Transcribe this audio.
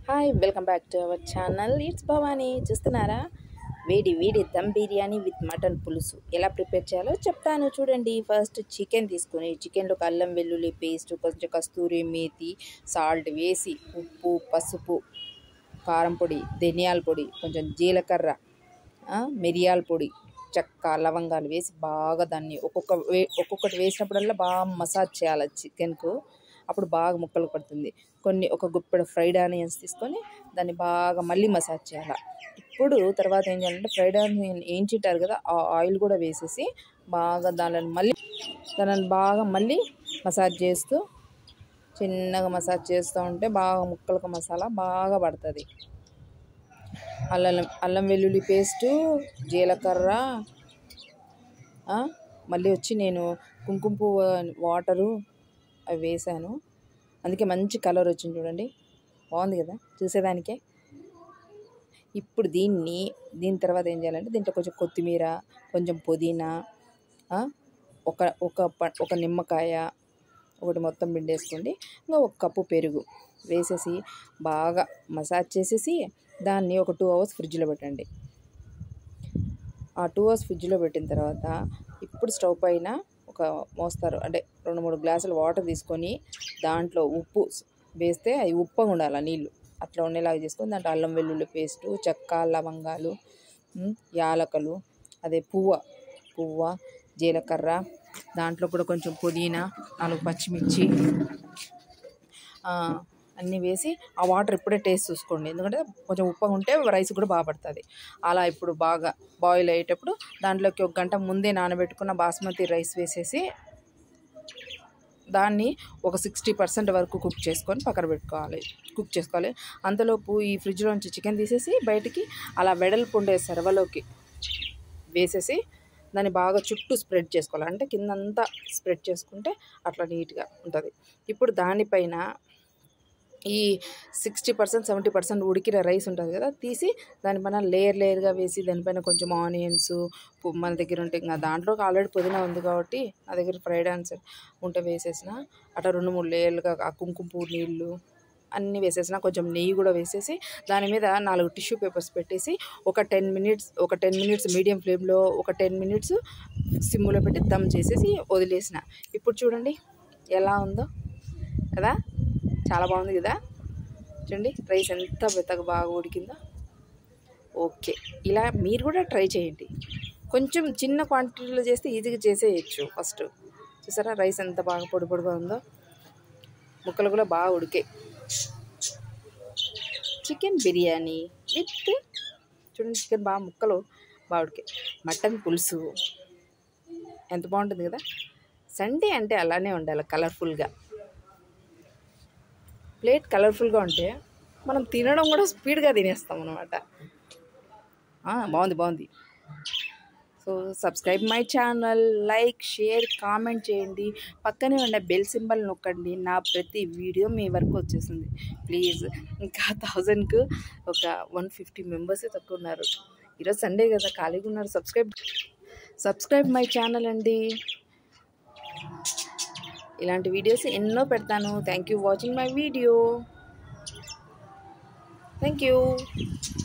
hi welcome back to our channel it's Bhavani చూస్తున్నారా వేడి వేడి దమ్ బిర్యానీ విత్ మటన్ పులుసు ఎలా ప్రిపేర్ చేయాలో చెప్తాను చూడండి ఫస్ట్ చికెన్ తీసుకొని చికెన్లో అల్లం వెల్లుల్లి పేస్ట్ కొంచెం కస్తూరి మేతి సాల్ట్ వేసి ఉప్పు పసుపు కారం పొడి ధనియాల పొడి కొంచెం జీలకర్ర ఆ, మిరియాల పొడి చెక్క లవంగాలు వేసి బాగా దాన్ని ఒక్కొక్క వే ఒక్కొక్కటి వేసినప్పుడల్లా బాగా మసాజ్ చేయాలి చికెన్కు అప్పుడు బాగా ముక్కలు పడుతుంది కొన్ని ఒక గుప్పెడు ఫ్రైడ్ ఆనియన్స్ తీసుకొని దాన్ని బాగా మళ్ళీ మసాజ్ చేయాలి ఇప్పుడు తర్వాత ఏం చేయాలంటే ఫ్రైడ్ ఆనియన్ వేయించుంటారు కదా ఆ ఆయిల్ కూడా వేసేసి బాగా దానిని మళ్ళీ దానిని బాగా మళ్ళీ మసాజ్ చేస్తూ చిన్నగా మసాజ్ చేస్తూ ఉంటే బాగా ముక్కలకు మసాలా బాగా పడుతుంది అల్లం అల్లం వెల్లుల్లి పేస్టు జీలకర్ర ఆ, మళ్ళీ వచ్చి నేను కుంకుమ పువ్వు వాటరు అవి వేసాను అందుకే మంచి కలర్ వచ్చింది చూడండి బాగుంది కదా చూసేదానికే ఇప్పుడు దీన్ని దీని తర్వాత ఏం చేయాలంటే దీంట్లో కొంచెం కొత్తిమీర కొంచెం పుదీనా ఆ, ఒక ఒక ప- ఒక నిమ్మకాయ ఒకటి మొత్తం పిండేసుకోండి ఇంకా ఒక కప్పు పెరుగు వేసేసి బాగా మసాజ్ చేసేసి దాన్ని ఒక టూ అవర్స్ ఫ్రిడ్జ్లో పెట్టండి ఆ టూ అవర్స్ ఫ్రిడ్జ్లో పెట్టిన తర్వాత ఇప్పుడు స్టవ్ పైన ఒక మోస్తారు అంటే రెండు మూడు గ్లాసులు వాటర్ తీసుకొని దాంట్లో ఉప్పు వేస్తే అవి ఉప్పగా ఉండాలి ఆ నీళ్ళు అట్లా ఉండేలాగా చేసుకొని దాంట్లో అల్లం వెల్లుల్లి పేస్టు చెక్క లవంగాలు ఉమ్, యాలకలు అదే పువ్వ పువ్వ జీలకర్ర దాంట్లో కూడా కొంచెం పుదీనా నాలుగు పచ్చిమిర్చి ఆ, అన్నీ వేసి ఆ వాటర్ ఇప్పుడే టేస్ట్ చూసుకోండి ఎందుకంటే కొంచెం ఉప్పగా ఉంటే రైస్ కూడా బాగా పడుతుంది అలా ఇప్పుడు బాగా బాయిల్ అయ్యేటప్పుడు దాంట్లోకి ఒక గంట ముందే నానబెట్టుకున్న బాస్మతి రైస్ వేసేసి దాన్ని ఒక సిక్స్టీ పర్సెంట్ వరకు కుక్ చేసుకొని పక్కన పెట్టుకోవాలి కుక్ చేసుకోవాలి అంతలోపు ఈ ఫ్రిడ్జ్లోంచి చికెన్ తీసేసి బయటికి అలా వెడల్పు ఉండే సర్వలోకి వేసేసి దాన్ని బాగా చుట్టూ స్ప్రెడ్ చేసుకోవాలి అంటే కిందంతా స్ప్రెడ్ చేసుకుంటే అట్లా నీట్గా ఉంటుంది ఇప్పుడు దానిపైన ఈ సిక్స్టీ పర్సెంట్ సెవెంటీ పర్సెంట్ ఉడికిన రైస్ ఉంటుంది కదా తీసి దానిపైన లేయర్ లేయర్గా వేసి దానిపైన కొంచెం ఆనియన్స్ మన దగ్గర ఉంటే ఇంకా దాంట్లో ఆల్రెడీ పుదీనా ఉంది కాబట్టి నా దగ్గర ఫ్రైడ్ ఆన్స్ ఉంటే వేసేసిన అట్లా రెండు మూడు లేయర్లుగా ఆ కుంకుమ పువ్వు నీళ్ళు అన్నీ వేసేసిన కొంచెం నెయ్యి కూడా వేసేసి దాని మీద నాలుగు టిష్యూ పేపర్స్ పెట్టేసి ఒక టెన్ మినిట్స్ ఒక టెన్ మినిట్స్ మీడియం ఫ్లేమ్లో ఒక టెన్ మినిట్స్ సిమ్లో పెట్టి దమ్ చేసేసి వదిలేసిన ఇప్పుడు చూడండి ఎలా ఉందో కదా చాలా బాగుంది కదా చూడండి రైస్ ఎంత మెత్తగా బాగా ఉడికిందో ఓకే ఇలా మీరు కూడా ట్రై చేయండి కొంచెం చిన్న క్వాంటిటీలో చేస్తే ఈజీగా చేసేయచ్చు ఫస్ట్ చూసారా రైస్ ఎంత బాగా పొడి పొడిగా ఉందో ముక్కలు కూడా బాగా ఉడికాయి చికెన్ బిర్యానీ విత్ చూడండి చికెన్ బాగా ముక్కలు బాగా ఉడికాయి మటన్ పులుసు ఎంత బాగుంటుంది కదా సండే అంటే అలానే ఉండాలి కలర్ఫుల్గా ప్లేట్ కలర్ఫుల్గా ఉంటే మనం తినడం కూడా స్పీడ్గా తినేస్తాం అనమాట బాగుంది బాగుంది so subscribe my channel like share comment చేయండి పక్కనే ఉన్న బెల్ సింబల్ నొక్కండి నా ప్రతి వీడియో మీ వరకు వచ్చేసింది ప్లీజ్ ఇంకా థౌజండ్కు ఒక వన్ ఫిఫ్టీ మెంబర్సే తక్కువ ఉన్నారు ఈరోజు సండే కదా ఖాళీగా ఉన్నారు సబ్స్క్రైబ్ సబ్స్క్రైబ్ మై ఛానల్ అండి ఇలాంటి వీడియోస్ ఎన్నో పెడతాను thank you watching my video thank you